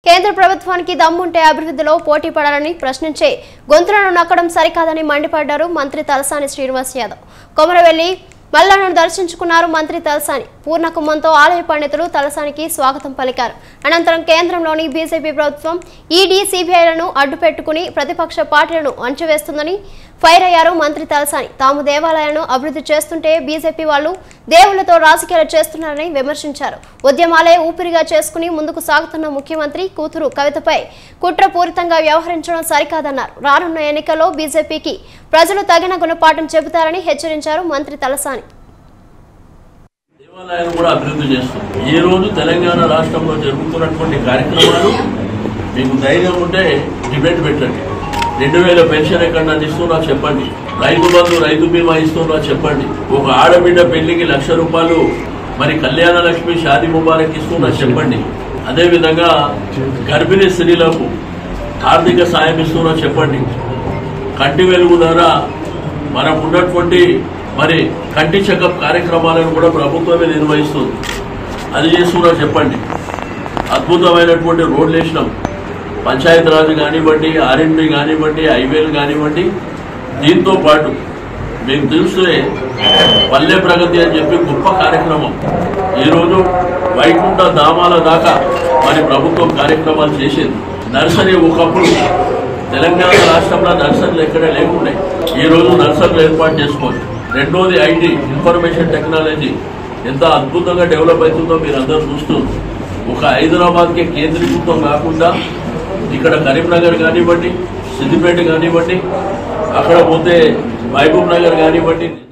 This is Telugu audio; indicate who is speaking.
Speaker 1: కేంద్ర ప్రభుత్వానికి దమ్ముంటే అభివృద్ధిలో పోటీ పడాలని ప్రశ్నించే గొంతులను నక్కడం సరికాదని మండిపడ్డారు మంత్రి తలసాని శ్రీనివాస్ యాదవ్ కొమరవెల్లి మల్లాను దర్శించుకున్నారు మంత్రి తలసాని పూర్ణ కుంభంతో ఆలయ పండితులు తలసానికి స్వాగతం పలికారు అనంతరం కేంద్రంలోని బీజేపీ ప్రభుత్వం ఈడీ సిబిఐలను అడ్డుపెట్టుకుని ప్రతిపక్ష పార్టీలను అంచువేస్తుందని ఫైర్ అయ్యారు మంత్రి తలసాని తాము దేవాలయాలను అభివృద్ధి చేస్తుంటే బీజేపీ వాళ్ళు దేవుళ్లతో రాజకీయాలు చేస్తున్నారని విమర్శించారు ఉద్యమాలే ఊపిరిగా చేసుకుని ముందుకు సాగుతున్న ముఖ్యమంత్రి కూతురు కవితపై కుట్రపూరితంగా వ్యవహరించడం సరికాదన్నారు రానున్న ఎన్నికల్లో బీజేపీకి ప్రజలు తగిన గుణపాఠం చెబుతారని హెచ్చరించారు మంత్రి తలసాని
Speaker 2: దేవాలయాలు కూడా అభివృద్ధి చేస్తుంది ఈ రోజు తెలంగాణ రాష్ట్రంలో జరుగుతున్నటువంటి కార్యక్రమాలు మీకు ధైర్యం ఉంటే డిబేట్ పెట్టండి రెండు వేల పెన్షన్ ఎక్కడ ఇస్తున్నా చెప్పండి రైతు బంధు రైతు బీమా ఇస్తున్నా చెప్పండి ఒక ఆడబిడ్డ పెళ్లికి లక్ష రూపాయలు మరి కళ్యాణ లక్ష్మి షాది ముబారక్ ఇస్తున్నా చెప్పండి అదే విధంగా గర్భిణీ స్త్రీలకు ఆర్థిక సాయం ఇస్తున్నా చెప్పండి కంటి వెలుగు ద్వారా మనకు ఉన్నటువంటి మరి కంటి చెకప్ కార్యక్రమాలను కూడా ప్రభుత్వమే నిర్వహిస్తుంది అది చేస్తున్నా చెప్పండి అద్భుతమైనటువంటి రోడ్లు వేసినాం పంచాయతీ రాజ్ కానివ్వండి ఆర్ఎండ్బి కానివ్వండి హైవేలు కానివ్వండి దీంతో పాటు మీకు చూస్తే పల్లె ప్రగతి అని చెప్పి గొప్ప కార్యక్రమం ఈరోజు వైకుంఠ ధామాల దాకా మరి ప్రభుత్వం కార్యక్రమాలు చేసేది నర్సరీ ఒకప్పుడు తెలంగాణ రాష్ట్రంలో నర్సరీలు ఎక్కడ లేకుండే ఈ రోజు నర్సరీలు ఏర్పాటు చేసుకోండి రెండోది ఐటీ ఇన్ఫర్మేషన్ టెక్నాలజీ ఎంత అద్భుతంగా డెవలప్ అవుతుందో మీరు అందరూ చూస్తున్నారు ఒక హైదరాబాద్కే కేంద్రీకృతం కాకుండా ఇక్కడ కరీంనగర్ కానివ్వండి సిద్దిపేట కానివ్వండి అక్కడ పోతే మహబూబ్ నగర్ కానివ్వండి